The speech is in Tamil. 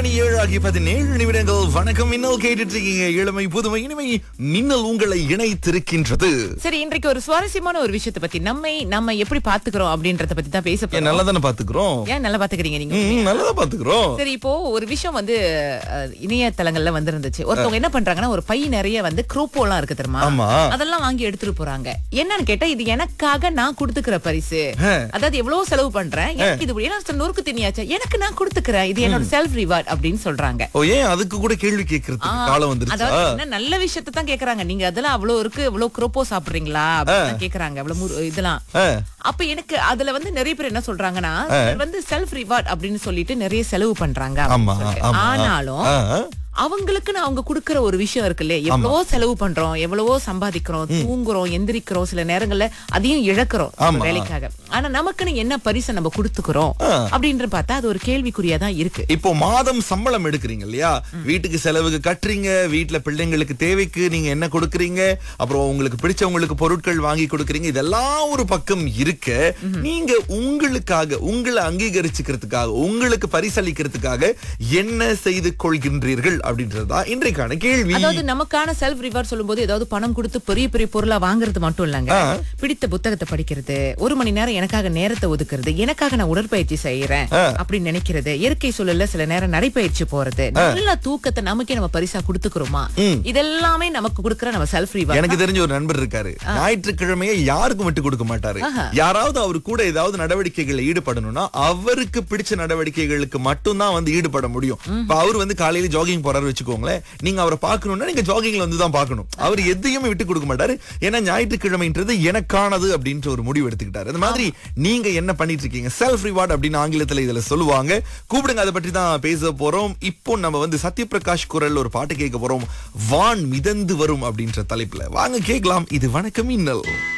மணி ஏழு ஆகி பதினேழு நிமிடங்கள் வணக்கம் மின்னல் கேட்டுட்டு இருக்கீங்க இளமை புதுமை இனிமை மின்னல் உங்களை இணைத்திருக்கின்றது சரி இன்றைக்கு ஒரு சுவாரஸ்யமான ஒரு விஷயத்தை பத்தி நம்மை நம்ம எப்படி பாத்துக்கிறோம் அப்படின்றத பத்தி தான் பேச ஏன் போறோம் நல்லா தானே பாத்துக்கிறோம் ஏன் நல்லா பாத்துக்கிறீங்க நீங்க ம், நல்லதா பாத்துக்கிறோம் சரி இப்போ ஒரு விஷயம் வந்து அஹ், இணையதளங்கள்ல வந்திருந்துச்சு ஒருத்தவங்க என்ன பண்றாங்கன்னா ஒரு பை நிறைய வந்து குரூப்போலாம் இருக்கு தெரியுமா ஆமா அதெல்லாம் வாங்கி எடுத்துட்டு போறாங்க என்னன்னு கேட்டா இது எனக்காக நான் கொடுத்துக்கிற பரிசு ஆ. அதாவது எவ்வளவு செலவு பண்றேன் எனக்கு இது ஏன்னா நொறுக்கு திணியாச்சா எனக்கு நான் கொடுத்துக்கிறேன் இது என்னோட செல்ஃப் ரிவார்ட் அப்படின்னு சொல்றாங்க ஓ ஏன் அதுக்கு கூட கேள்வி கேட்கறதுக்கு காலம் வந்துருச்சா அதாவது என்ன நல்ல விஷயத்தை தான் கேக்குறாங்க நீங்க அதெல்லாம் அவ்வளவு இருக்கு இவ்வளவு குரோப்போ சாப்பிடுறீங்களா அப்படின்னு கேக்குறாங்க இவ்வளவு முறு- இதெல்லாம் ஆ. அப்ப எனக்கு அதுல வந்து நிறைய பேர் என்ன சொல்றாங்கன்னா இது வந்து செல்ஃப் ரிவார்ட் அப்படின்னு சொல்லிட்டு நிறைய செலவு பண்றாங்க அப்படின்னு ஆமா, சொல்லிட்டு. ஆமா. ஆனாலும் ஆ. அவங்களுக்குன்னு அவங்க குடுக்கற ஒரு விஷயம் இருக்குல்ல எவ்வளவோ செலவு பண்றோம் எவ்வளவோ சம்பாதிக்கிறோம் தூங்குறோம் எந்திரிக்கிறோம் சில நேரங்கள்ல அதையும் இழக்கிறோம் ஆமா. வேலைக்காக ஆனா நமக்குன்னு என்ன பரிசை நம்ம கொடுத்துக்கிறோம் அப்படின்ற பார்த்தா அது ஒரு கேள்விக்குறியா தான் இருக்கு இப்போ மாதம் சம்பளம் எடுக்கிறீங்க இல்லையா வீட்டுக்கு செலவுக்கு கட்டுறீங்க வீட்டுல பிள்ளைங்களுக்கு தேவைக்கு நீங்க என்ன கொடுக்கறீங்க அப்புறம் உங்களுக்கு பிடிச்சவங்களுக்கு பொருட்கள் வாங்கி கொடுக்கறீங்க இதெல்லாம் ஒரு பக்கம் இருக்க நீங்க உங்களுக்காக உங்களை அங்கீகரிச்சுக்கிறதுக்காக உங்களுக்கு பரிசளிக்கிறதுக்காக என்ன செய்து கொள்கின்றீர்கள் அப்படின்றதுதான் இன்றைக்கான கேள்வி அதாவது நமக்கான செல்ஃப் ரிவார்ட் சொல்லும்போது ஏதாவது பணம் கொடுத்து பெரிய பெரிய பொருளா வாங்குறது மட்டும் இல்லங்க பிடித்த புத்தகத்தை படிக்கிறது ஒரு மணி நேரம் எனக்காக நேரத்தை ஒதுக்குறது எனக்காக நான் உடற்பயிற்சி செய்யறேன் அப்படின்னு நினைக்கிறது இயற்கை சூழல்ல சில நேரம் நடைப்பயிற்சி போறது நல்ல தூக்கத்தை நமக்கே நம்ம பரிசா கொடுத்துக்கிறோமா இதெல்லாமே நமக்கு கொடுக்கற நம்ம செல்ஃப் ரிவார்ட் எனக்கு தெரிஞ்ச ஒரு நண்பர் இருக்காரு ஞாயிற்றுக்கிழமையை யாருக்கும் விட்டு கொடுக்க மாட்டாரு யாராவது அவர் கூட ஏதாவது நடவடிக்கைகள்ல ஈடுபடணும்னா அவருக்கு பிடிச்ச நடவடிக்கைகளுக்கு மட்டும்தான் வந்து ஈடுபட முடியும் இப்ப அவர் வந்து காலையில ஜாகிங் போறாரு வச்சுக்கோங்களேன் நீங்க அவரை பார்க்கணும்னா நீங்க ஜாகிங்ல வந்து தான் பார்க்கணும் அவர் எதையுமே விட்டு கொடுக்க மாட்டாரு ஏன்னா ஞாயிற்றுக்கிழமைன்றது எனக்கானது அப்படின்ற ஒரு முடிவு எடுத்துக்கிட்டாரு அந்த மாதிரி நீங்க என்ன பண்ணிட்டு இருக்கீங்க செல்ஃப் ரிவார்ட் அப்படின்னு ஆங்கிலத்துல இதுல சொல்லுவாங்க கூப்பிடுங்க அதை பற்றி தான் பேச போறோம் இப்போ நம்ம வந்து சத்யபிரகாஷ் குரல் ஒரு பாட்டு கேட்க போறோம் வான் மிதந்து வரும் அப்படின்ற தலைப்புல வாங்க கேட்கலாம் இது வணக்கம் இன்னல்